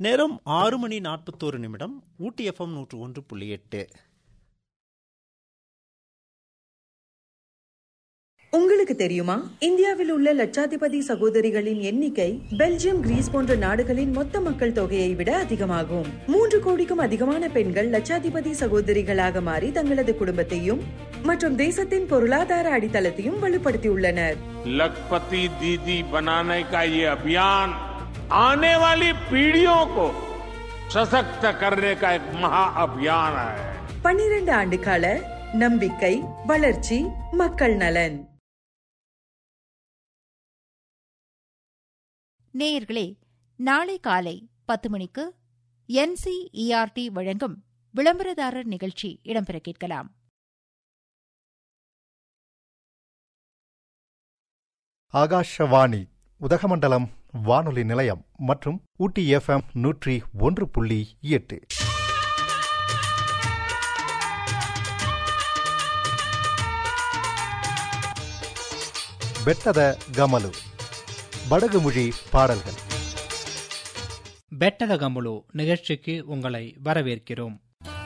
நேரம் ஆறு மணி நாற்பத்தோரு நிமிடம் ஊட்டி எஃப்எம் நூற்று ஒன்று புள்ளி எட்டு உங்களுக்கு தெரியுமா இந்தியாவில் உள்ள லட்சாதிபதி சகோதரிகளின் எண்ணிக்கை பெல்ஜியம் கிரீஸ் போன்ற நாடுகளின் மொத்த மக்கள் தொகையை விட அதிகமாகும் மூன்று கோடிக்கும் அதிகமான பெண்கள் லட்சாதிபதி சகோதரிகளாக மாறி தங்களது குடும்பத்தையும் மற்றும் தேசத்தின் பொருளாதார அடித்தளத்தையும் வலுப்படுத்தியுள்ளனர் लखपति दीदी बनाने का ये अभियान आने वाली पीढ़ियों को सशक्त करने का एक महा अभियान है பன்னிரண்டு ஆண்டு கால நம்பிக்கை வளர்ச்சி மக்கள் நலன் நேயர்களே நாளை காலை பத்து மணிக்கு என்சிஇஆர்டி வழங்கும் விளம்பரதாரர் நிகழ்ச்சி இடம்பெற கேட்கலாம் ஆகாஷவாணி உதகமண்டலம் வானொலி நிலையம் மற்றும் ஊட்டி எஃப்எம் நூற்றி ஒன்று புள்ளி எட்டு பெட்டத கமலு படகுமொழி பாடல்கள் பெட்டதகமுலு நிகழ்ச்சிக்கு உங்களை வரவேற்கிறோம்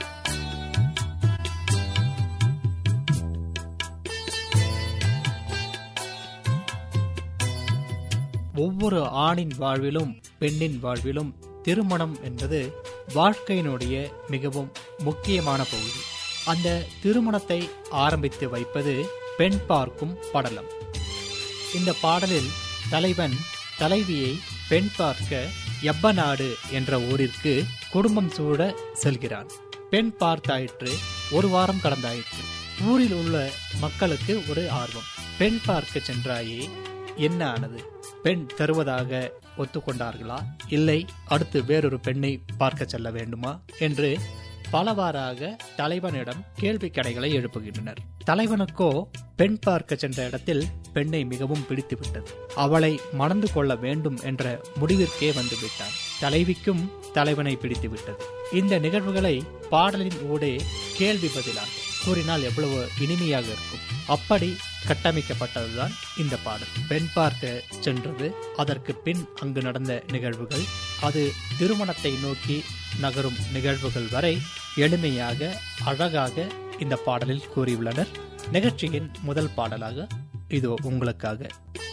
ஒவ்வொரு ஆணின் வாழ்விலும் பெண்ணின் வாழ்விலும் திருமணம் என்பது வாழ்க்கையினுடைய மிகவும் முக்கியமான பகுதி அந்த திருமணத்தை ஆரம்பித்து வைப்பது பெண் பார்க்கும் படலம் இந்த பாடலில் தலைவன் தலைவியை பெண் பார்க்க எப்பநாடு என்ற ஊரிற்கு குடும்பம் சூட செல்கிறான் பெண் பார்த்தாயிற்று ஒரு வாரம் கடந்தாயிற்று ஊரில் உள்ள மக்களுக்கு ஒரு ஆர்வம் பெண் பார்க்க சென்றாயே என்ன ஆனது பெண் தருவதாக ஒத்துக்கொண்டார்களா இல்லை அடுத்து வேறொரு பெண்ணை பார்க்க செல்ல வேண்டுமா என்று பலவாறாக தலைவனிடம் கேள்வி கடைகளை எழுப்புகின்றனர் தலைவனுக்கோ பெண் பார்க்க சென்ற இடத்தில் பெண்ணை மிகவும் பிடித்துவிட்டது அவளை மணந்து கொள்ள வேண்டும் என்ற முடிவிற்கே வந்து விட்டான் தலைவிக்கும் தலைவனை பிடித்துவிட்டது இந்த நிகழ்வுகளை பாடலின் ஊடே கேள்வி பதிலாக கூறினால் எவ்வளவு இனிமையாக இருக்கும் அப்படி கட்டமைக்கப்பட்டதுதான் இந்த பாடல் பெண் பார்க்க சென்றது அதற்கு பின் அங்கு நடந்த நிகழ்வுகள் அது திருமணத்தை நோக்கி நகரும் நிகழ்வுகள் வரை எளிமையாக அழகாக இந்த பாடலில் கூறியுள்ளனர் நிகழ்ச்சியின் முதல் பாடலாக இதோ உங்களுக்காக